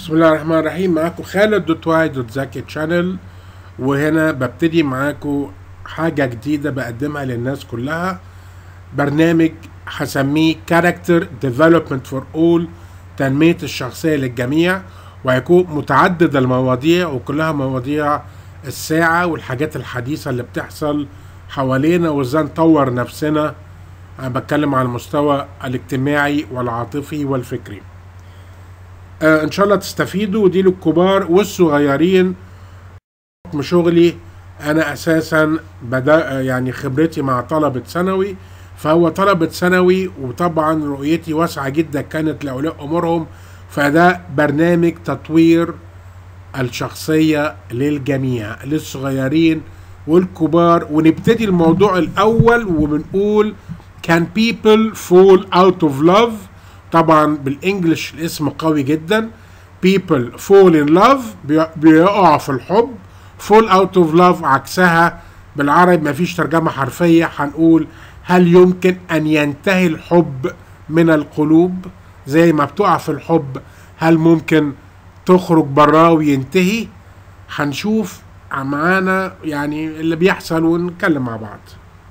بسم الله الرحمن الرحيم معاكم خالد دوت واي دوت زكي تشانل وهنا ببتدي معاكم حاجة جديدة بقدمها للناس كلها برنامج هسميه كاركتر ديفلوبمنت فور اول تنمية الشخصية للجميع وهيكون متعدد المواضيع وكلها مواضيع الساعة والحاجات الحديثة اللي بتحصل حوالينا وازاي نطور نفسنا انا بتكلم على المستوى الاجتماعي والعاطفي والفكري آه ان شاء الله تستفيدوا ودي للكبار والصغيرين حكم شغلي انا اساسا بدا يعني خبرتي مع طلبه ثانوي فهو طلبه ثانوي وطبعا رؤيتي واسعه جدا كانت لاولياء امورهم فده برنامج تطوير الشخصيه للجميع للصغيرين والكبار ونبتدي الموضوع الاول وبنقول can people fall out of love طبعا بالانجلش الاسم قوي جدا people fall in love بي- بيقعوا في الحب fall out of love عكسها بالعربي مفيش ترجمة حرفية هنقول هل يمكن أن ينتهي الحب من القلوب زي ما بتقع في الحب هل ممكن تخرج براه وينتهي هنشوف معانا يعني اللي بيحصل ونتكلم مع بعض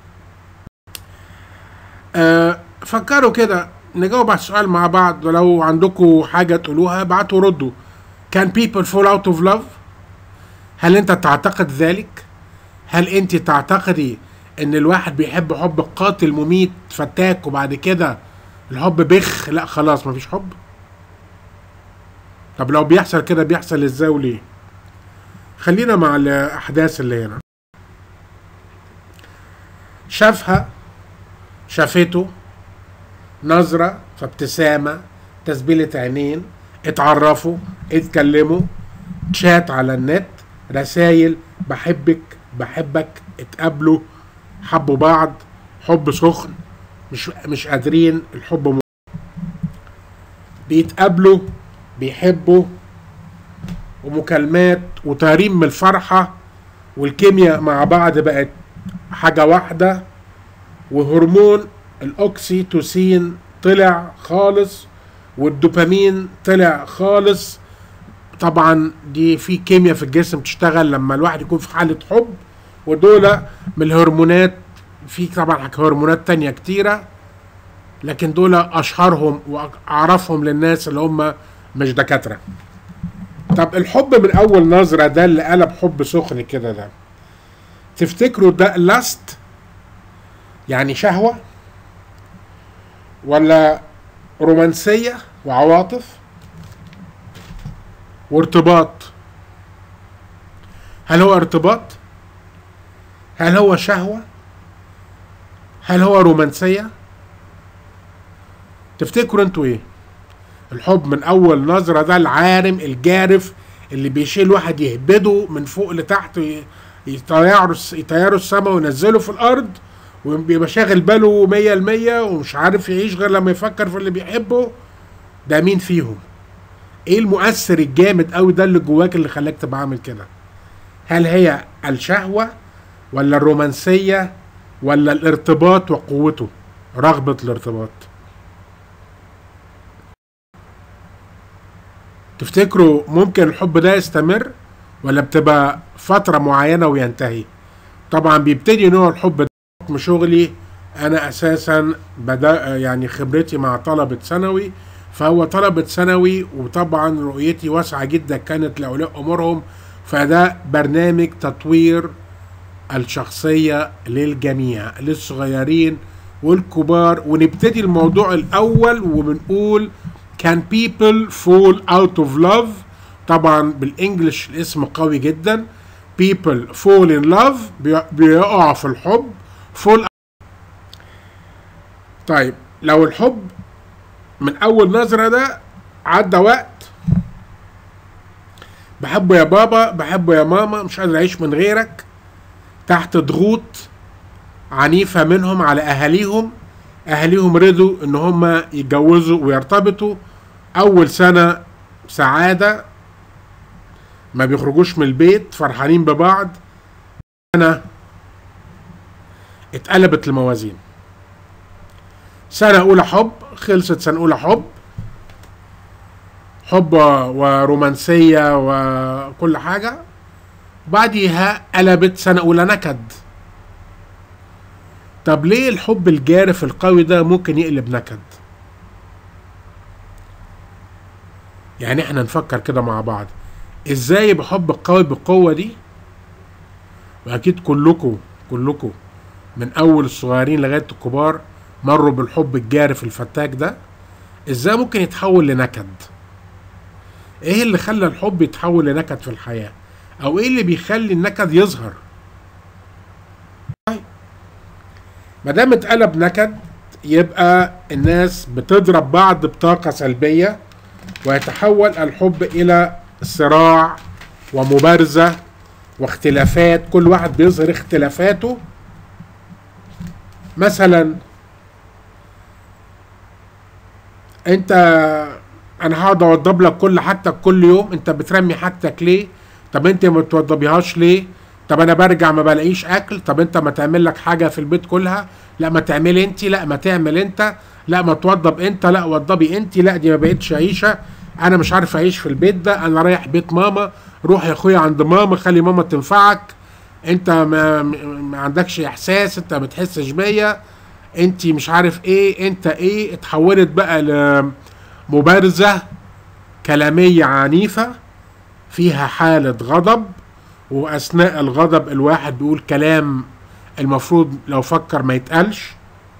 آه، فكروا كده نجاوب على السؤال مع بعض ولو عندكم حاجة تقولوها ابعتوا ردوا Can people fall out of love؟ هل انت تعتقد ذلك؟ هل انت تعتقدي ان الواحد بيحب حب قاتل مميت فتاك وبعد كده الحب بخ لا خلاص مفيش حب؟ طب لو بيحصل كده بيحصل ازاي وليه؟ خلينا مع الاحداث اللي هنا شافها شافته نظرة فابتسامة تسبيلة عينين اتعرفوا اتكلموا تشات على النت رسايل بحبك بحبك اتقابلوا حبوا بعض حب سخن مش مش قادرين الحب م... بيتقابلوا بيحبوا ومكالمات وطايرين من الفرحة والكيمياء مع بعض بقت حاجة واحدة وهرمون الاوكسيتوسين طلع خالص والدوبامين طلع خالص طبعا دي في كيمياء في الجسم تشتغل لما الواحد يكون في حالة حب ودول من الهرمونات في طبعا هرمونات تانية كتيرة لكن دول اشهرهم واعرفهم للناس اللي هم مش دكاترة طب الحب من اول نظرة ده اللي قلب حب سخن كده ده تفتكروا ده لاست يعني شهوة ولا رومانسية وعواطف وارتباط هل هو ارتباط هل هو شهوة هل هو رومانسية تفتكروا انتوا ايه الحب من اول نظرة ده العارم الجارف اللي بيشيل واحد يهبده من فوق لتحت يطيروا يطيروا السماء وينزله في الارض وبيبقى شاغل باله مية المية ومش عارف يعيش غير لما يفكر في اللي بيحبه ده مين فيهم ايه المؤثر الجامد قوي ده اللي جواك اللي خلاك تبقى عامل كده هل هي الشهوة ولا الرومانسية ولا الارتباط وقوته رغبة الارتباط تفتكروا ممكن الحب ده يستمر ولا بتبقى فترة معينة وينتهي طبعا بيبتدي نوع الحب ده حكم شغلي انا اساسا بدا يعني خبرتي مع طلبه ثانوي فهو طلبه ثانوي وطبعا رؤيتي واسعه جدا كانت لاولياء امورهم فده برنامج تطوير الشخصيه للجميع للصغيرين والكبار ونبتدي الموضوع الاول وبنقول can people fall out of love طبعا بالانجلش الاسم قوي جدا people fall in love بي- بيقعوا في الحب فول طيب لو الحب من اول نظرة ده عدى وقت بحبه يا بابا بحبه يا ماما مش قادر اعيش من غيرك تحت ضغوط عنيفة منهم على اهاليهم اهاليهم رضوا ان هم يتجوزوا ويرتبطوا اول سنة سعادة ما بيخرجوش من البيت فرحانين ببعض انا اتقلبت الموازين سنة أولى حب خلصت سنة أولى حب حب ورومانسية وكل حاجة بعديها قلبت سنة أولى نكد طب ليه الحب الجارف القوي ده ممكن يقلب نكد يعني احنا نفكر كده مع بعض ازاي يبقى حب قوي بالقوة دي واكيد كلكم كلكم من اول الصغيرين لغاية الكبار مروا بالحب الجارف الفتاك ده ازاي ممكن يتحول لنكد ايه اللي خلى الحب يتحول لنكد في الحياة او ايه اللي بيخلي النكد يظهر طيب ما دام اتقلب نكد يبقى الناس بتضرب بعض بطاقة سلبية ويتحول الحب الى صراع ومبارزة واختلافات كل واحد بيظهر اختلافاته مثلا انت انا هقعد اوضب لك كل حاجتك كل يوم انت بترمي حاجتك ليه طب انت ما بتوضبيهاش ليه طب انا برجع ما بلاقيش اكل طب انت ما تعمل لك حاجه في البيت كلها لا ما تعمل انت لا ما تعمل انت لا ما توضب انت لا وضبي انت لا دي ما بقتش عيشه انا مش عارف اعيش في البيت ده انا رايح بيت ماما روح يا اخويا عند ماما خلي ماما تنفعك انت ما, ما عندكش احساس انت ما بتحسش بيا انت مش عارف ايه انت ايه اتحولت بقى لمبارزه كلاميه عنيفه فيها حاله غضب واثناء الغضب الواحد بيقول كلام المفروض لو فكر ما يتقالش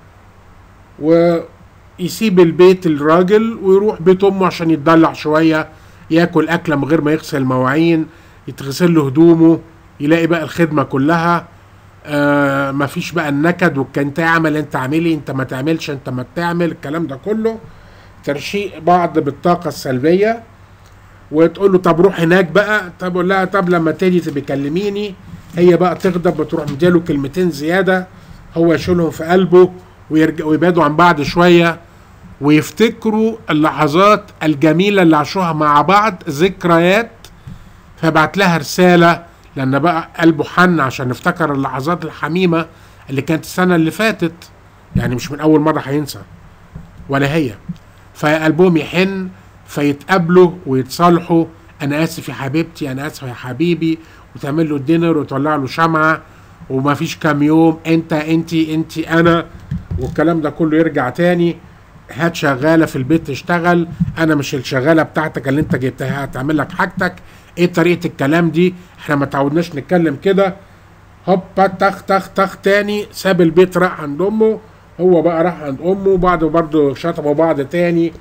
ويسيب البيت الراجل ويروح بيت امه عشان يتدلع شويه ياكل اكله من غير ما يغسل مواعين يتغسل له هدومه يلاقي بقى الخدمه كلها آه مفيش بقى النكد وكان انت اعمل انت اعملي انت ما تعملش انت ما تعمل الكلام ده كله ترشيق بعض بالطاقه السلبيه وتقول له طب روح هناك بقى طب قول لها طب لما تيجي تبقى كلميني هي بقى تغضب وتروح مديله كلمتين زياده هو يشيلهم في قلبه ويرجع ويبعدوا عن بعض شويه ويفتكروا اللحظات الجميله اللي عاشوها مع بعض ذكريات فبعت لها رساله لان بقى قلبه حن عشان افتكر اللحظات الحميمه اللي كانت السنه اللي فاتت يعني مش من اول مره هينسى ولا هي فقلبهم يحن فيتقابلوا ويتصالحوا انا اسف يا حبيبتي انا اسف يا حبيبي وتعمل له الدينر وتولع له شمعه وما فيش كام يوم انت انت انت انا والكلام ده كله يرجع تاني هات شغاله في البيت تشتغل انا مش الشغاله بتاعتك اللي انت جبتها هتعمل لك حاجتك ايه طريقه الكلام دي احنا ما تعودناش نتكلم كده هوبا تخ تخ تخ تاني ساب البيت راح عند امه هو بقى راح عند امه وبعده برضه شطبوا بعض تاني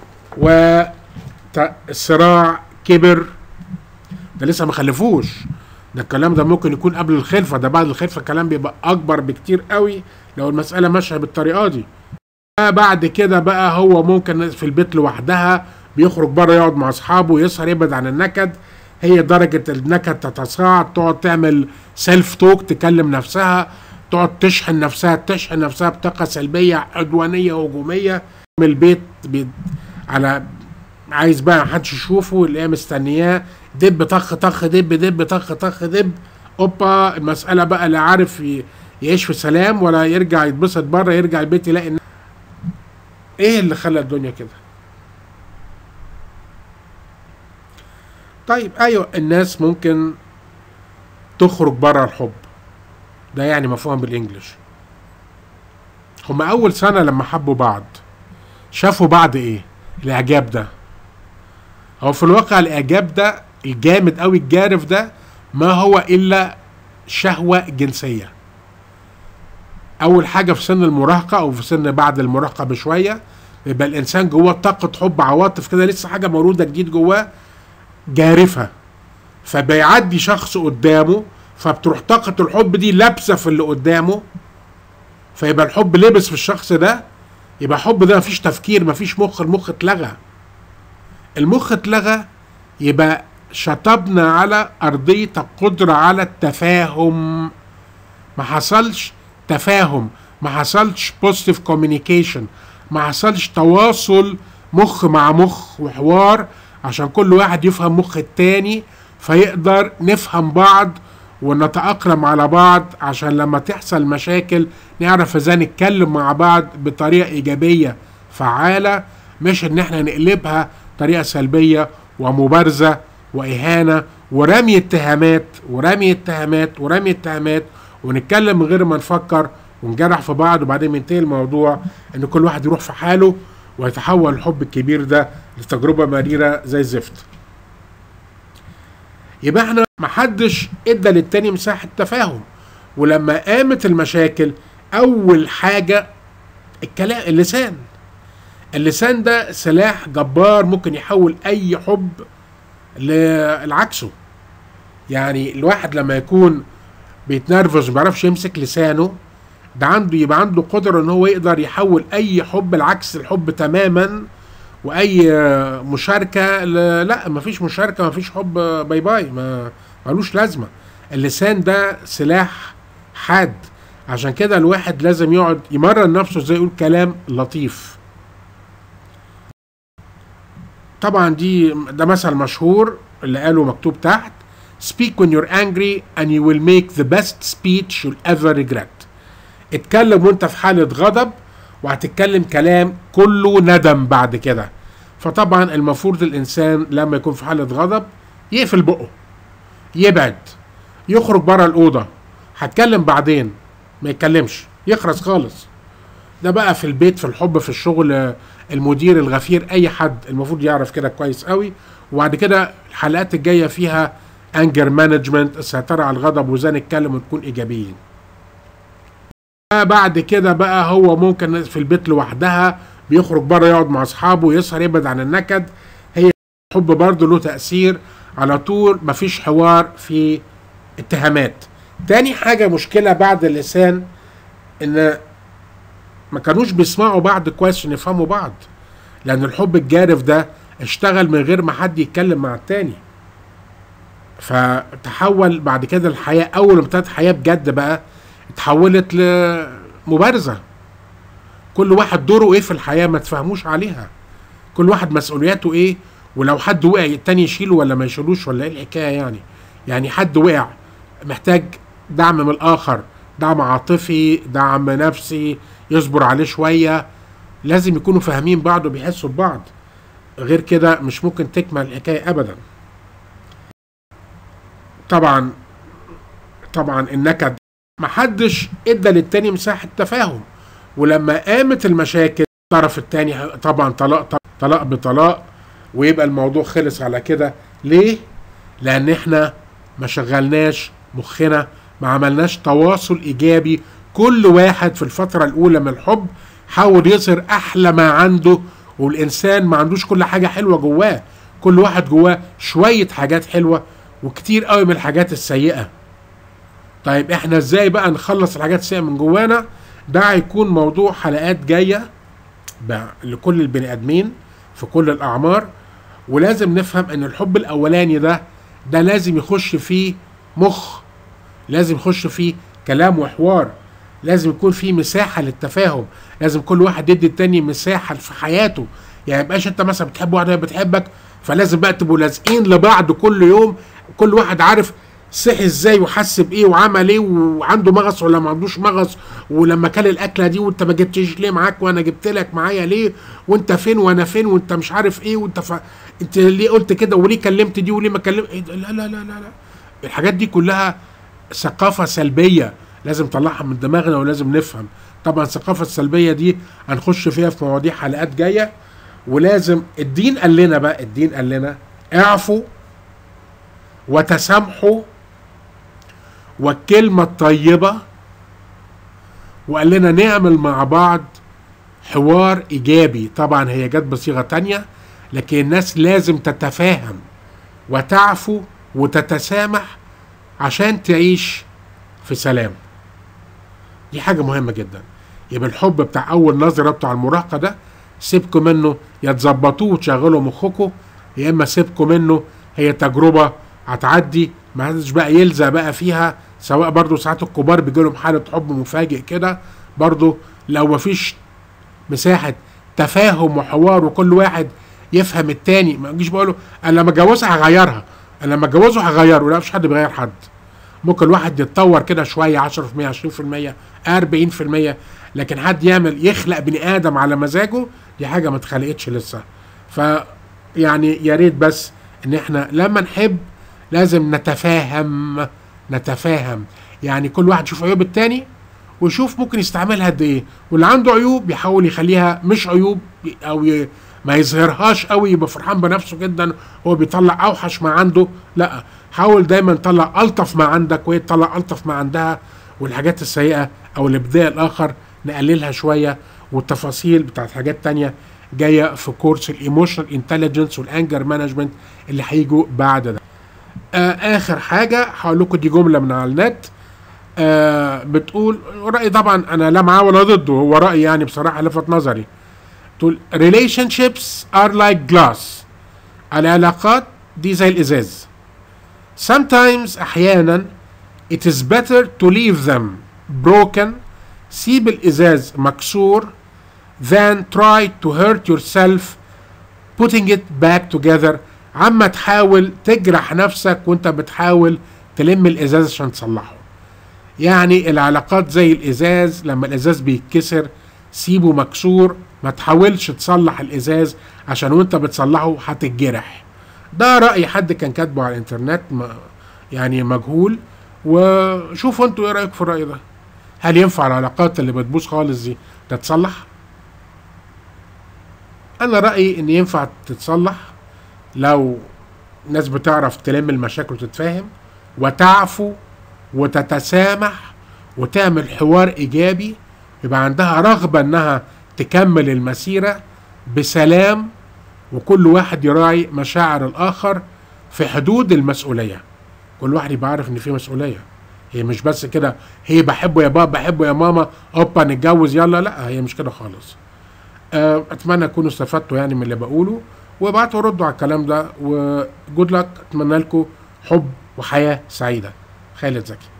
والصراع كبر ده لسه ما خلفوش ده الكلام ده ممكن يكون قبل الخلفه ده بعد الخلفه الكلام بيبقى اكبر بكتير قوي لو المساله ماشيه بالطريقه دي بعد كده بقى هو ممكن في البيت لوحدها بيخرج بره يقعد مع اصحابه يسهر يبعد عن النكد هي درجة النكد تتصاعد تقعد تعمل سيلف توك تكلم نفسها تقعد تشحن نفسها تشحن نفسها بطاقة سلبية عدوانية هجومية من البيت بي على عايز بقى محدش يشوفه اللي هي مستنياه دب طخ طخ دب دب طخ طخ دب اوبا المسألة بقى لا عارف يعيش في سلام ولا يرجع يتبسط بره يرجع البيت يلاقي ايه اللي خلى الدنيا كده طيب ايوه الناس ممكن تخرج بره الحب ده يعني مفهوم بالانجلش هما اول سنه لما حبوا بعض شافوا بعض ايه الاعجاب ده هو في الواقع الاعجاب ده الجامد قوي الجارف ده ما هو الا شهوه جنسيه اول حاجه في سن المراهقه او في سن بعد المراهقه بشويه يبقى الانسان جواه طاقه حب عواطف كده لسه حاجه مولوده جديد جواه جارفه فبيعدي شخص قدامه فبتروح طاقه الحب دي لابسه في اللي قدامه فيبقى الحب لبس في الشخص ده يبقى الحب ده مفيش تفكير مفيش مخ المخ اتلغى المخ اتلغى يبقى شطبنا على أرضية القدرة على التفاهم ما حصلش تفاهم ما حصلش بوزيتيف كوميونيكيشن ما حصلش تواصل مخ مع مخ وحوار عشان كل واحد يفهم مخ التاني فيقدر نفهم بعض ونتأقلم على بعض عشان لما تحصل مشاكل نعرف ازاي نتكلم مع بعض بطريقة ايجابية فعالة مش ان احنا نقلبها طريقه سلبيه ومبارزه واهانه ورمي اتهامات ورمي اتهامات ورمي اتهامات ونتكلم من غير ما نفكر ونجرح في بعض وبعدين ينتهي الموضوع ان كل واحد يروح في حاله ويتحول الحب الكبير ده لتجربه مريره زي الزفت. يبقى احنا محدش ادى للتاني مساحه تفاهم ولما قامت المشاكل اول حاجه الكلام اللسان اللسان ده سلاح جبار ممكن يحول اي حب لعكسه يعني الواحد لما يكون بيتنرفز ما بيعرفش يمسك لسانه ده عنده يبقى عنده قدره ان هو يقدر يحول اي حب العكس الحب تماما واي مشاركه ل- لا مفيش مشاركه مفيش حب باي باي ما ملوش لازمه اللسان ده سلاح حاد عشان كده الواحد لازم يقعد يمرن نفسه ازاي يقول كلام لطيف طبعا دي ده مثل مشهور اللي قاله مكتوب تحت speak when you're angry and you will make the best speech you'll ever regret اتكلم وانت في حالة غضب وهتتكلم كلام كله ندم بعد كده فطبعا المفروض الانسان لما يكون في حالة غضب يقفل بقه يبعد يخرج بره الأوضة هتكلم بعدين ما يتكلمش يخرس خالص ده بقى في البيت في الحب في الشغل آه، المدير الغفير اي حد المفروض يعرف كده كويس قوي وبعد كده الحلقات الجايه فيها انجر مانجمنت السيطره على الغضب وازاي نتكلم ونكون ايجابيين بعد كده بقى هو ممكن في البيت لوحدها بيخرج بره يقعد مع اصحابه يسهر يبعد عن النكد هي الحب برضه له تاثير على طول مفيش حوار في اتهامات تاني حاجه مشكله بعد اللسان ان ما كانوش بيسمعوا بعض كويس عشان يفهموا بعض لان الحب الجارف ده اشتغل من غير ما حد يتكلم مع التاني فتحول بعد كده الحياة أول ما ابتدت حياة بجد بقى اتحولت لمبارزة كل واحد دوره ايه في الحياة ما تفهموش عليها كل واحد مسؤولياته ايه ولو حد وقع التاني يشيله ولا ما يشيلوش ولا ايه الحكاية يعني يعني حد وقع محتاج دعم من الآخر دعم عاطفي دعم نفسي يصبر عليه شوية لازم يكونوا فاهمين بعض وبيحسوا ببعض غير كده مش ممكن تكمل الحكاية أبدا طبعا طبعا النكد محدش ادى للتاني مساحة تفاهم ولما قامت المشاكل الطرف التاني طبعا طلاق طلاق بطلاق ويبقى الموضوع خلص على كده ليه؟ لأن احنا ما شغلناش مخنا ما عملناش تواصل إيجابي كل واحد في الفترة الأولى من الحب حاول يظهر أحلى ما عنده والإنسان ما عندوش كل حاجة حلوة جواه كل واحد جواه شوية حاجات حلوة وكتير قوي من الحاجات السيئة طيب احنا ازاي بقى نخلص الحاجات السيئة من جوانا ده هيكون موضوع حلقات جاية بقى لكل البني ادمين في كل الاعمار ولازم نفهم ان الحب الاولاني ده ده لازم يخش فيه مخ لازم يخش فيه كلام وحوار لازم يكون فيه مساحة للتفاهم لازم كل واحد يدي التاني مساحة في حياته يعني ميبقاش انت مثلا بتحب واحد وهي بتحبك فلازم بقى تبقوا لازقين لبعض كل يوم كل واحد عارف صحي ازاي وحس بايه وعمل ايه وعنده مغص ولا ما عندوش مغص ولما كل الاكله دي وانت ما جبتش ليه معاك وانا جبت لك معايا ليه وانت فين وانا فين وانت مش عارف ايه وانت ف... انت ليه قلت كده وليه كلمت دي وليه ما كلمت إيه ده؟ لا لا لا لا لا الحاجات دي كلها ثقافه سلبيه لازم نطلعها من دماغنا ولازم نفهم طبعا الثقافه السلبيه دي هنخش فيها في مواضيع حلقات جايه ولازم الدين قال لنا بقى الدين قال لنا اعفوا وتسامحوا والكلمة الطيبة وقال لنا نعمل مع بعض حوار إيجابي طبعا هي جت بصيغة تانية لكن الناس لازم تتفاهم وتعفو وتتسامح عشان تعيش في سلام دي حاجة مهمة جدا يبقى الحب بتاع أول نظرة بتاع المراهقة ده سيبكم منه يا تظبطوه وتشغلوا مخكم يا إما سيبكم منه هي تجربة هتعدي ما حدش بقى يلزق بقى فيها سواء برضو ساعات الكبار بيجي لهم حاله حب مفاجئ كده برضو لو مفيش مساحه تفاهم وحوار وكل واحد يفهم التاني ما اجيش بقول له انا لما اتجوزها هغيرها انا لما اتجوزه هغيره لا مفيش حد بيغير حد ممكن الواحد يتطور كده شويه 10% 20% 40% لكن حد يعمل يخلق بني ادم على مزاجه دي حاجه ما اتخلقتش لسه ف يعني يا ريت بس ان احنا لما نحب لازم نتفاهم نتفاهم يعني كل واحد يشوف عيوب التاني ويشوف ممكن يستعملها قد ايه واللي عنده عيوب يحاول يخليها مش عيوب او ي... ما يظهرهاش قوي يبقى فرحان بنفسه جدا هو بيطلع اوحش ما عنده لا حاول دايما تطلع الطف ما عندك وهي تطلع الطف ما عندها والحاجات السيئه او الابداع الاخر نقللها شويه والتفاصيل بتاعت حاجات تانية جايه في كورس الايموشنال انتليجنس والانجر مانجمنت اللي هيجوا بعد ده آه اخر حاجه هقول لكم دي جمله من على النت آه بتقول رايي طبعا انا لا معاه ولا ضده هو رايي يعني بصراحه لفت نظري تقول relationships are like glass العلاقات دي زي الازاز sometimes احيانا it is better to leave them broken سيب الازاز مكسور than try to hurt yourself putting it back together عما تحاول تجرح نفسك وانت بتحاول تلم الازاز عشان تصلحه يعني العلاقات زي الازاز لما الازاز بيتكسر سيبه مكسور ما تحاولش تصلح الازاز عشان وانت بتصلحه هتتجرح ده رأي حد كان كاتبه على الانترنت ما يعني مجهول وشوفوا انتوا ايه رأيكم في الرأي ده هل ينفع العلاقات اللي بتبوظ خالص دي تتصلح انا رأيي ان ينفع تتصلح لو ناس بتعرف تلم المشاكل وتتفاهم وتعفو وتتسامح وتعمل حوار ايجابي يبقى عندها رغبة انها تكمل المسيرة بسلام وكل واحد يراعي مشاعر الاخر في حدود المسؤولية كل واحد يبقى عارف ان في مسؤولية هي مش بس كده هي بحبه يا بابا بحبه يا ماما اوبا نتجوز يلا لا هي مش كده خالص آه، اتمنى تكونوا استفدتوا يعني من اللي بقوله وابعتوا ردوا على الكلام ده وجود لك اتمنى لكم حب وحياة سعيدة خالد زكي